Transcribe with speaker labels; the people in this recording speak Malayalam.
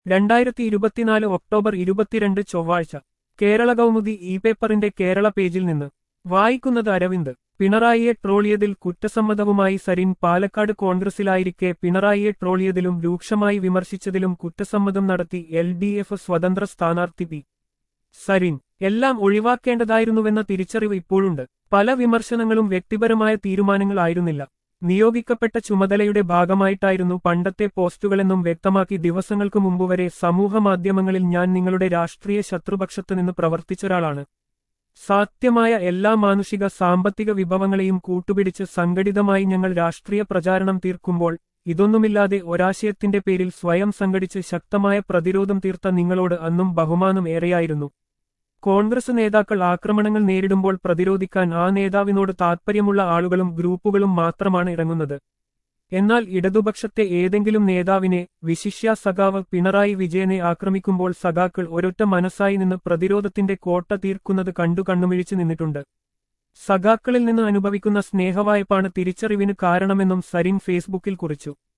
Speaker 1: രണ്ടായിരത്തി ഇരുപത്തിനാല് ഒക്ടോബർ ഇരുപത്തിരണ്ട് ചൊവ്വാഴ്ച കേരള കൗമുദി ഇ പേപ്പറിന്റെ കേരള പേജിൽ നിന്ന് വായിക്കുന്നത് അരവിന്ദ് പിണറായിയെ ട്രോളിയതിൽ കുറ്റസമ്മതവുമായി സരിൻ പാലക്കാട് കോൺഗ്രസിലായിരിക്കെ പിണറായിയെ ട്രോളിയതിലും രൂക്ഷമായി വിമർശിച്ചതിലും കുറ്റസമ്മതം നടത്തി എൽ ഡി എഫ് സ്വതന്ത്ര സ്ഥാനാർത്ഥി പി സരിൻ എല്ലാം ഒഴിവാക്കേണ്ടതായിരുന്നുവെന്ന തിരിച്ചറിവ് ഇപ്പോഴുണ്ട് പല വിമർശനങ്ങളും വ്യക്തിപരമായ തീരുമാനങ്ങളായിരുന്നില്ല നിയോഗിക്കപ്പെട്ട ചുമതലയുടെ ഭാഗമായിട്ടായിരുന്നു പണ്ടത്തെ പോസ്റ്റുകളെന്നും വ്യക്തമാക്കി ദിവസങ്ങൾക്ക് മുമ്പ് വരെ സമൂഹമാധ്യമങ്ങളിൽ ഞാൻ നിങ്ങളുടെ രാഷ്ട്രീയ ശത്രുപക്ഷത്ത് നിന്ന് പ്രവർത്തിച്ചൊരാളാണ് സാധ്യമായ എല്ലാ മാനുഷിക സാമ്പത്തിക വിഭവങ്ങളെയും കൂട്ടുപിടിച്ച് സംഘടിതമായി ഞങ്ങൾ രാഷ്ട്രീയ പ്രചാരണം തീർക്കുമ്പോൾ ഇതൊന്നുമില്ലാതെ ഒരാശയത്തിന്റെ പേരിൽ സ്വയം സംഘടിച്ച് ശക്തമായ പ്രതിരോധം തീർത്ത നിങ്ങളോട് അന്നും ബഹുമാനം ഏറെയായിരുന്നു കോൺഗ്രസ് നേതാക്കൾ ആക്രമണങ്ങൾ നേരിടുമ്പോൾ പ്രതിരോധിക്കാൻ ആ നേതാവിനോട് താൽപ്പര്യമുള്ള ആളുകളും ഗ്രൂപ്പുകളും മാത്രമാണ് ഇറങ്ങുന്നത് എന്നാൽ ഇടതുപക്ഷത്തെ ഏതെങ്കിലും നേതാവിനെ വിശിഷ്യ സഖാവ് പിണറായി വിജയനെ ആക്രമിക്കുമ്പോൾ സഖാക്കൾ ഒരൊറ്റ മനസ്സായി നിന്ന് പ്രതിരോധത്തിന്റെ കോട്ട തീർക്കുന്നത് കണ്ടു കണ്ണുമിഴിച്ചു നിന്നിട്ടുണ്ട് സഖാക്കളിൽ നിന്ന് അനുഭവിക്കുന്ന സ്നേഹവായ്പാണ് തിരിച്ചറിവിന് കാരണമെന്നും സരിൻ ഫേസ്ബുക്കിൽ കുറിച്ചു